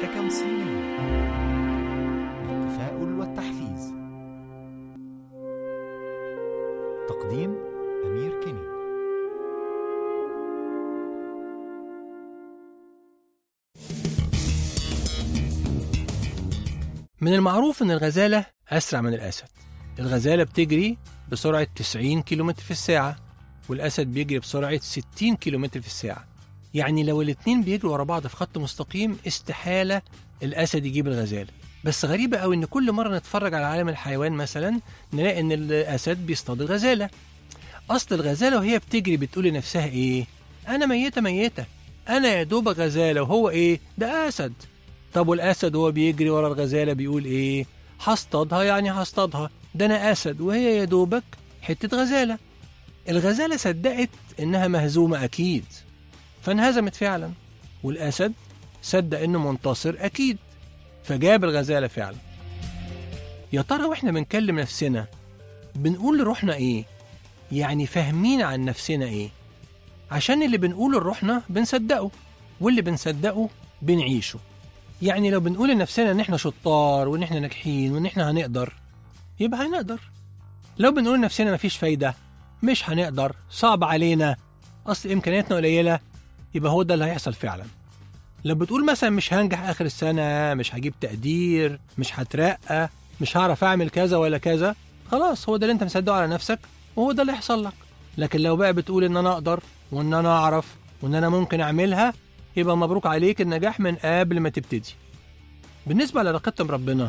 كم صينية للتفاؤل والتحفيز تقديم أمير كيني من المعروف إن الغزالة أسرع من الأسد الغزالة بتجري بسرعة 90 كيلومتر في الساعة والأسد بيجري بسرعة 60 كيلومتر في الساعة يعني لو الاتنين بيجروا ورا بعض في خط مستقيم استحالة الأسد يجيب الغزالة بس غريبة قوي إن كل مرة نتفرج على عالم الحيوان مثلا نلاقي إن الأسد بيصطاد الغزالة أصل الغزالة وهي بتجري بتقول لنفسها إيه؟ أنا ميتة ميتة أنا يا دوب غزالة وهو إيه؟ ده أسد طب والأسد وهو بيجري ورا الغزالة بيقول إيه؟ هصطادها يعني هصطادها ده أنا أسد وهي يا دوبك حتة غزالة الغزالة صدقت إنها مهزومة أكيد فانهزمت فعلا والأسد صدق إنه منتصر أكيد فجاب الغزالة فعلا يا ترى وإحنا بنكلم نفسنا بنقول لروحنا إيه؟ يعني فاهمين عن نفسنا إيه؟ عشان اللي بنقوله لروحنا بنصدقه واللي بنصدقه بنعيشه يعني لو بنقول لنفسنا ان احنا شطار وان احنا ناجحين وان احنا هنقدر يبقى هنقدر لو بنقول لنفسنا مفيش فايدة مش هنقدر صعب علينا اصل امكانياتنا قليلة يبقى هو ده اللي هيحصل فعلا لو بتقول مثلا مش هنجح اخر السنة مش هجيب تقدير مش هترقى مش هعرف اعمل كذا ولا كذا خلاص هو ده اللي انت مصدقه على نفسك وهو ده اللي هيحصل لك لكن لو بقى بتقول ان انا اقدر وان انا اعرف وان انا ممكن اعملها يبقى مبروك عليك النجاح من قبل ما تبتدي بالنسبة لعلاقتنا بربنا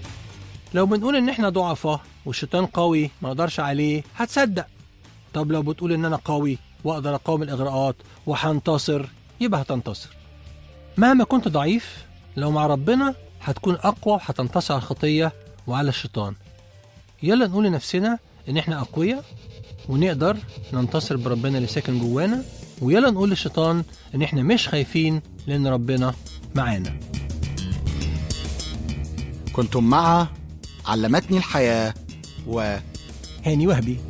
لو بنقول ان احنا ضعفاء والشيطان قوي ما اقدرش عليه هتصدق طب لو بتقول ان انا قوي واقدر اقاوم الاغراءات وهنتصر يبقى هتنتصر مهما كنت ضعيف لو مع ربنا هتكون اقوى وهتنتصر على الخطية وعلى الشيطان يلا نقول لنفسنا ان احنا اقوياء ونقدر ننتصر بربنا اللي ساكن جوانا ويلا نقول للشيطان ان احنا مش خايفين لان ربنا معانا كنتم مع علمتني الحياة و هاني وهبي